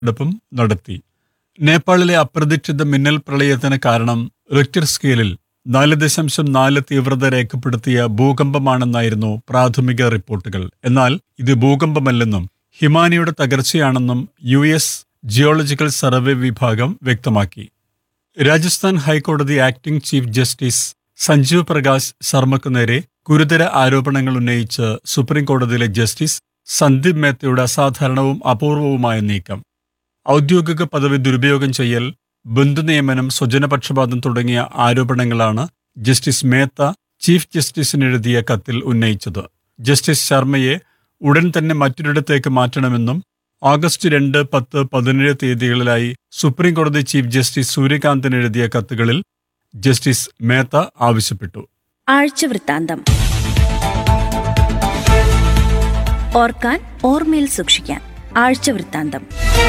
എടുപ്പും നടത്തി നേപ്പാളിലെ അപ്രതീക്ഷിത മിന്നൽ പ്രളയത്തിന് കാരണം റിക്ടർ സ്കെയിലിൽ നാല് ദശാംശം നാല് തീവ്രത രേഖപ്പെടുത്തിയ ഭൂകമ്പമാണെന്നായിരുന്നു പ്രാഥമിക റിപ്പോർട്ടുകൾ എന്നാൽ ഇത് ഭൂകമ്പമല്ലെന്നും ഹിമാനിയുടെ തകർച്ചയാണെന്നും യു എസ് ജിയോളജിക്കൽ സർവേ വിഭാഗം വ്യക്തമാക്കി രാജസ്ഥാൻ ഹൈക്കോടതി acting chief justice Sanjeev Prakash ശർമ്മക്ക് നേരെ ഗുരുതര ആരോപണങ്ങൾ ഉന്നയിച്ച് സുപ്രീം കോടതിയിലെ ജസ്റ്റിസ് സന്ദീപ് മേത്തയുടെ അസാധാരണവും അപൂർവവുമായ നീക്കം ഔദ്യോഗിക പദവി ദുരുപയോഗം ചെയ്യൽ ബന്ധുനിയമനം സ്വജനപക്ഷപാതം തുടങ്ങിയ ആരോപണങ്ങളാണ് ജസ്റ്റിസ് മേത്ത ചീഫ് ജസ്റ്റിസിന് എഴുതിയ കത്തിൽ ഉന്നയിച്ചത് ജസ്റ്റിസ് ശർമ്മയെ ഉടൻ തന്നെ മറ്റൊരിടത്തേക്ക് മാറ്റണമെന്നും ഓഗസ്റ്റ് രണ്ട് പത്ത് പതിനേഴ് തീയതികളിലായി സുപ്രീം കോടതി ചീഫ് ജസ്റ്റിസ് സൂര്യകാന്തിന് എഴുതിയ കത്തുകളിൽ ജസ്റ്റിസ് മേത്ത ആവശ്യപ്പെട്ടു ആഴ്ചവൃത്താന്തം ഓർക്കാൻ ഓർമ്മയിൽ സൂക്ഷിക്കാൻ ആഴ്ചവൃത്താന്തം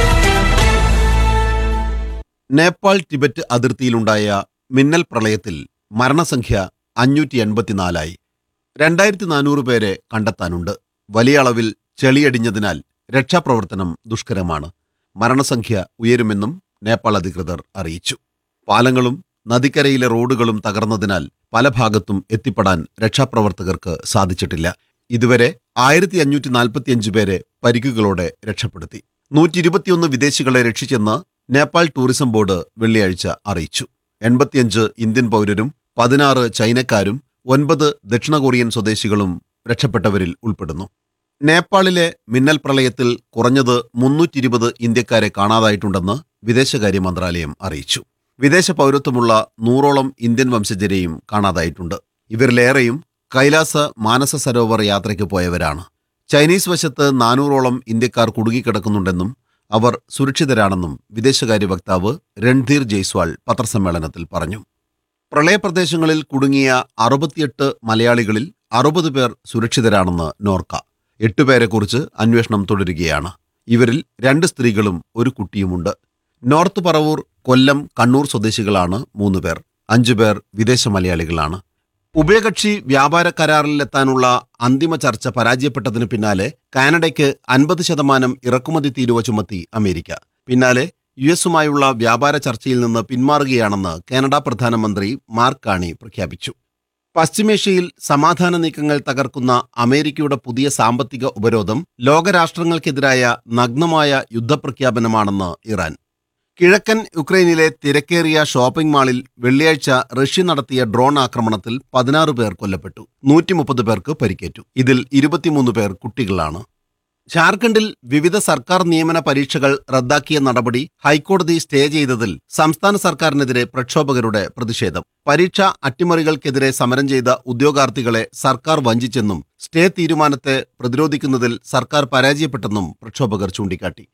നേപ്പാൾ ടിബറ്റ് അതിർത്തിയിലുണ്ടായ മിന്നൽ പ്രളയത്തിൽ മരണസംഖ്യ അഞ്ഞൂറ്റി എൺപത്തിനാലായി രണ്ടായിരത്തി നാനൂറ് പേരെ കണ്ടെത്താനുണ്ട് വലിയ അളവിൽ ചെളിയടിഞ്ഞതിനാൽ രക്ഷാപ്രവർത്തനം ദുഷ്കരമാണ് മരണസംഖ്യ ഉയരുമെന്നും നേപ്പാൾ അധികൃതർ അറിയിച്ചു പാലങ്ങളും നദിക്കരയിലെ റോഡുകളും തകർന്നതിനാൽ പല ഭാഗത്തും എത്തിപ്പെടാൻ രക്ഷാപ്രവർത്തകർക്ക് സാധിച്ചിട്ടില്ല ഇതുവരെ ആയിരത്തി അഞ്ഞൂറ്റി നാൽപ്പത്തിയഞ്ച് പേരെ പരിക്കുകളോടെ രക്ഷപ്പെടുത്തി നൂറ്റി ഇരുപത്തിയൊന്ന് വിദേശികളെ രക്ഷിച്ചെന്ന് നേപ്പാൾ ടൂറിസം ബോർഡ് വെള്ളിയാഴ്ച അറിയിച്ചു എൺപത്തിയഞ്ച് ഇന്ത്യൻ പൗരരും പതിനാറ് ചൈനക്കാരും ഒൻപത് ദക്ഷിണ കൊറിയൻ സ്വദേശികളും രക്ഷപ്പെട്ടവരിൽ ഉൾപ്പെടുന്നു നേപ്പാളിലെ മിന്നൽ പ്രളയത്തിൽ കുറഞ്ഞത് മുന്നൂറ്റി ഇരുപത് ഇന്ത്യക്കാരെ കാണാതായിട്ടുണ്ടെന്ന് വിദേശകാര്യ മന്ത്രാലയം അറിയിച്ചു വിദേശ പൗരത്വമുള്ള നൂറോളം ഇന്ത്യൻ വംശജരെയും കാണാതായിട്ടുണ്ട് ഇവരിലേറെയും കൈലാസ മാനസ സരോവർ യാത്രയ്ക്ക് പോയവരാണ് ചൈനീസ് വശത്ത് നാനൂറോളം ഇന്ത്യക്കാർ കുടുങ്ങിക്കിടക്കുന്നുണ്ടെന്നും അവർ സുരക്ഷിതരാണെന്നും വിദേശകാര്യ വക്താവ് രൺധീർ ജയ്സ്വാൾ പത്രസമ്മേളനത്തിൽ പറഞ്ഞു പ്രളയപ്രദേശങ്ങളിൽ കുടുങ്ങിയ അറുപത്തിയെട്ട് മലയാളികളിൽ അറുപത് പേർ സുരക്ഷിതരാണെന്ന് നോർക്ക എട്ടുപേരെക്കുറിച്ച് അന്വേഷണം തുടരുകയാണ് ഇവരിൽ രണ്ട് സ്ത്രീകളും ഒരു കുട്ടിയുമുണ്ട് നോർത്ത് പറവൂർ കൊല്ലം കണ്ണൂർ സ്വദേശികളാണ് മൂന്ന് പേർ അഞ്ചുപേർ വിദേശ മലയാളികളാണ് ഉഭയകക്ഷി വ്യാപാര കരാറിലെത്താനുള്ള അന്തിമ ചർച്ച പരാജയപ്പെട്ടതിന് പിന്നാലെ കാനഡയ്ക്ക് അൻപത് ശതമാനം ഇറക്കുമതി തീരുവ ചുമത്തി അമേരിക്ക പിന്നാലെ യു എസുമായുള്ള വ്യാപാര ചർച്ചയിൽ നിന്ന് പിന്മാറുകയാണെന്ന് കാനഡ പ്രധാനമന്ത്രി മാർക്ക് കാണി പ്രഖ്യാപിച്ചു പശ്ചിമേഷ്യയിൽ സമാധാന നീക്കങ്ങൾ തകർക്കുന്ന അമേരിക്കയുടെ പുതിയ സാമ്പത്തിക ഉപരോധം ലോകരാഷ്ട്രങ്ങൾക്കെതിരായ നഗ്നമായ യുദ്ധപ്രഖ്യാപനമാണെന്ന് ഇറാൻ കിഴക്കൻ യുക്രൈനിലെ തിരക്കേറിയ ഷോപ്പിംഗ് മാളിൽ വെള്ളിയാഴ്ച റഷ്യ നടത്തിയ ഡ്രോൺ ആക്രമണത്തിൽ പതിനാറ് പേർ കൊല്ലപ്പെട്ടു നൂറ്റി മുപ്പത് പേർക്ക് പരിക്കേറ്റു ഇതിൽ ഇരുപത്തിമൂന്ന് പേർ കുട്ടികളാണ് ജാർഖണ്ഡിൽ വിവിധ സർക്കാർ നിയമന പരീക്ഷകൾ റദ്ദാക്കിയ നടപടി ഹൈക്കോടതി സ്റ്റേ ചെയ്തതിൽ സംസ്ഥാന സർക്കാരിനെതിരെ പ്രക്ഷോഭകരുടെ പ്രതിഷേധം പരീക്ഷാ അട്ടിമറികൾക്കെതിരെ സമരം ചെയ്ത ഉദ്യോഗാർത്ഥികളെ സർക്കാർ വഞ്ചിച്ചെന്നും സ്റ്റേ തീരുമാനത്തെ പ്രതിരോധിക്കുന്നതിൽ സർക്കാർ പരാജയപ്പെട്ടെന്നും പ്രക്ഷോഭകർ ചൂണ്ടിക്കാട്ടി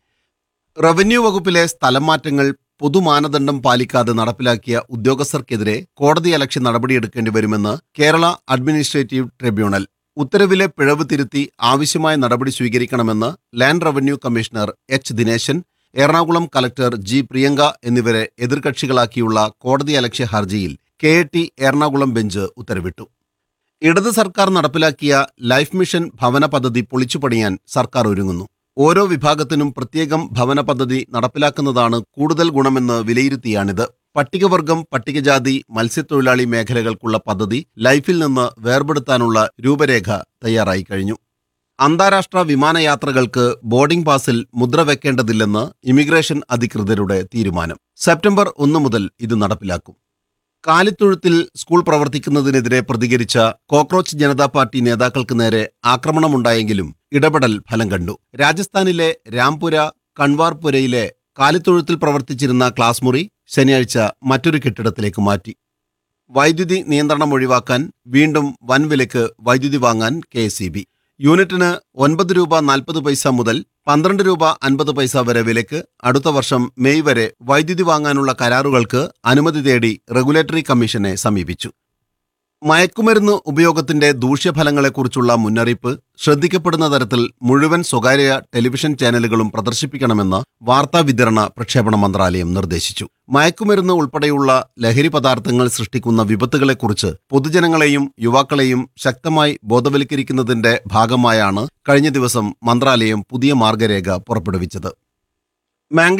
റവന്യൂ വകുപ്പിലെ സ്ഥലം മാറ്റങ്ങൾ പൊതുമാനദണ്ഡം പാലിക്കാതെ നടപ്പിലാക്കിയ ഉദ്യോഗസ്ഥർക്കെതിരെ കോടതിയലക്ഷ്യ നടപടിയെടുക്കേണ്ടി വരുമെന്ന് കേരള അഡ്മിനിസ്ട്രേറ്റീവ് ട്രിബ്യൂണൽ ഉത്തരവിലെ പിഴവ് തിരുത്തി ആവശ്യമായ നടപടി സ്വീകരിക്കണമെന്ന് land revenue commissioner H Dineshan Ernakulam collector G Priyanka എന്നിവരെ എതിർകക്ഷികളാക്കിയുള്ള കോടതിയലക്ഷ്യ ഹർജിയിൽ K A T Ernakulam bench ഉത്തരവിട്ടു ഇടത് സർക്കാർ നടപ്പിലാക്കിയ ലൈഫ് മിഷൻ ഭവന പദ്ധതി പൊളിച്ചുപണിയാൻ സർക്കാർ ഒരുങ്ങുന്നു ഓരോ വിഭാഗത്തിനും പ്രത്യേകം ഭവന പദ്ധതി നടപ്പിലാക്കുന്നതാണ് കൂടുതൽ ഗുണമെന്ന് വിലയിരുത്തിയാണിത് പട്ടികവർഗം പട്ടികജാതി മത്സ്യത്തൊഴിലാളി മേഖലകൾക്കുള്ള പദ്ധതി ലൈഫിൽ നിന്ന് വേർപെടുത്താനുള്ള രൂപരേഖ തയ്യാറായി കഴിഞ്ഞു അന്താരാഷ്ട്ര വിമാനയാത്രകൾക്ക് ബോർഡിംഗ് പാസിൽ മുദ്ര വെക്കേണ്ടതില്ലെന്ന് ഇമിഗ്രേഷൻ അധികൃതരുടെ തീരുമാനം സെപ്റ്റംബർ ഒന്ന് മുതൽ ഇത് നടപ്പിലാക്കും കാലിത്തൊഴുത്തിൽ സ്കൂൾ പ്രവർത്തിക്കുന്നതിനെതിരെ പ്രതികരിച്ച കോക്രോച്ച് ജനതാ പാർട്ടി നേതാക്കൾക്ക് നേരെ ആക്രമണമുണ്ടായെങ്കിലും ഇടപെടൽ ഫലം കണ്ടു രാജസ്ഥാനിലെ രാംപുര കൺവാർപുരയിലെ കാലിത്തൊഴുത്തിൽ പ്രവർത്തിച്ചിരുന്ന ക്ലാസ് മുറി ശനിയാഴ്ച മറ്റൊരു കെട്ടിടത്തിലേക്ക് മാറ്റി വൈദ്യുതി നിയന്ത്രണം ഒഴിവാക്കാൻ വീണ്ടും വൻവിലക്ക് വൈദ്യുതി വാങ്ങാൻ കെ യൂണിറ്റിന് ഒൻപത് രൂപ നാൽപ്പത് പൈസ മുതൽ പന്ത്രണ്ട് രൂപ അൻപത് പൈസ വരെ വിലക്ക് അടുത്ത വർഷം മെയ് വരെ വൈദ്യുതി വാങ്ങാനുള്ള കരാറുകൾക്ക് അനുമതി തേടി റെഗുലേറ്ററി കമ്മീഷനെ സമീപിച്ചു മയക്കുമരുന്ന് ഉപയോഗത്തിന്റെ ദൂഷ്യഫലങ്ങളെക്കുറിച്ചുള്ള മുന്നറിയിപ്പ് ശ്രദ്ധിക്കപ്പെടുന്ന തരത്തിൽ മുഴുവൻ സ്വകാര്യ ടെലിവിഷൻ ചാനലുകളും പ്രദർശിപ്പിക്കണമെന്ന് വാർത്താ വിതരണ പ്രക്ഷേപണ മന്ത്രാലയം നിർദ്ദേശിച്ചു മയക്കുമരുന്ന് ഉൾപ്പെടെയുള്ള ലഹരി പദാർത്ഥങ്ങൾ സൃഷ്ടിക്കുന്ന വിപത്തുകളെക്കുറിച്ച് പൊതുജനങ്ങളെയും യുവാക്കളെയും ശക്തമായി ബോധവൽക്കരിക്കുന്നതിന്റെ ഭാഗമായാണ് കഴിഞ്ഞ ദിവസം മന്ത്രാലയം പുതിയ മാർഗരേഖ പുറപ്പെടുവിച്ചത് മാംഗ്ലൂർ